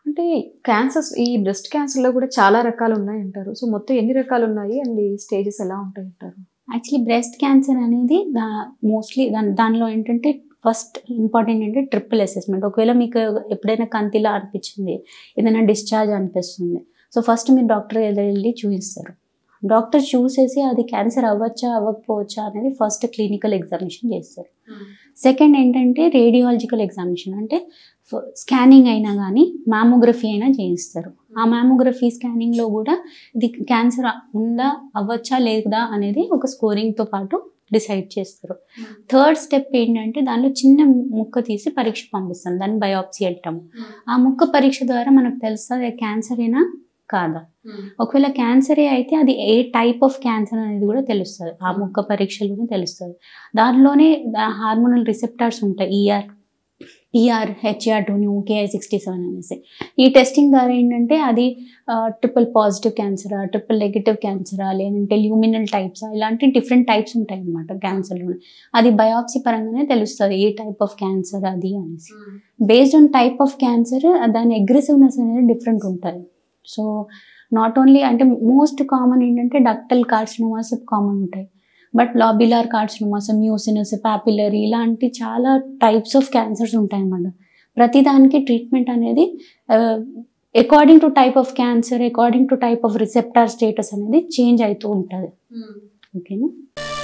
అంటే క్యాన్సర్స్ ఈ breast cancer లో కూడా చాలా రకాలు ఉన్నాయి అంటారు సో మొత్తం ఎన్ని రకాలు ఉన్నాయి అండ్ ఈ స్టేజెస్ ఎలా ఉంటాయి అంటారు యాక్చువల్లీ బ్రెస్ట్ క్యాన్సర్ అనేది దా మోస్ట్లీ దాని దానిలో ఏంటంటే ఫస్ట్ ఇంపార్టెంట్ ఏంటంటే ట్రిపుల్ అసెస్మెంట్ ఒకవేళ మీకు ఎప్పుడైనా కంతిలా అనిపించింది ఏదైనా డిశ్చార్జ్ అనిపిస్తుంది సో ఫస్ట్ మీరు డాక్టర్ దగ్గర వెళ్ళి చూపిస్తారు డాక్టర్ చూసేసి అది క్యాన్సర్ అవ్వచ్చా అవ్వకపోవచ్చా అనేది ఫస్ట్ క్లినికల్ ఎగ్జామినేషన్ చేస్తారు సెకండ్ ఏంటంటే రేడియాలజికల్ ఎగ్జామినేషన్ అంటే స్కానింగ్ అయినా కానీ మ్యామోగ్రఫీ అయినా చేయిస్తారు ఆ మ్యామోగ్రఫీ స్కానింగ్లో కూడా ఇది క్యాన్సర్ ఉందా అవ్వచ్చా లేదా అనేది ఒక స్కోరింగ్తో పాటు డిసైడ్ చేస్తారు థర్డ్ స్టెప్ ఏంటంటే దానిలో చిన్న ముక్క తీసి పరీక్ష పంపిస్తాం దాన్ని బయోప్సీ అంటాము ఆ ముక్క పరీక్ష ద్వారా మనకు తెలుస్తుంది క్యాన్సర్ అయినా కాదా ఒకవేళ క్యాన్సరే అయితే అది ఏ టైప్ ఆఫ్ క్యాన్సర్ అనేది కూడా తెలుస్తుంది ఆ ముక్క పరీక్షలోనే తెలుస్తుంది దానిలోనే హార్మోనల్ రిసెప్టార్స్ ఉంటాయి ER ER HER two new KI sixty seven అనేసి ఈ టెస్టింగ్ ద్వారా ఏంటంటే అది ట్రిపుల్ పాజిటివ్ క్యాన్సరా ట్రిపుల్ నెగిటివ్ క్యాన్సరా లేదంటే ల్యూమినల్ టైప్సా ఇలాంటి డిఫరెంట్ టైప్స్ ఉంటాయి అన్నమాట క్యాన్సర్లో అది బయాప్సీ పరంగానే తెలుస్తుంది ఏ టైప్ ఆఫ్ క్యాన్సర్ అది అనేసి based on type of cancer దాని అగ్రెసివ్నెస్ అనేది డిఫరెంట్ ఉంటుంది సో నాట్ ఓన్లీ అంటే మోస్ట్ కామన్ ఏంటంటే డక్టల్ కార్సినోమాస్ కామన్ ఉంటాయి but lobular carcinomas mucinous papillary ఇలాంటి చాలా టైప్స్ ఆఫ్ క్యాన్సర్స్ ఉంటాయి అన్నమాట ప్రతిదానికి ట్రీట్మెంట్ అనేది according to type of cancer according to type of receptor status అనేది చేంజ్ అవుతూ ఉంటుంది ఓకేనా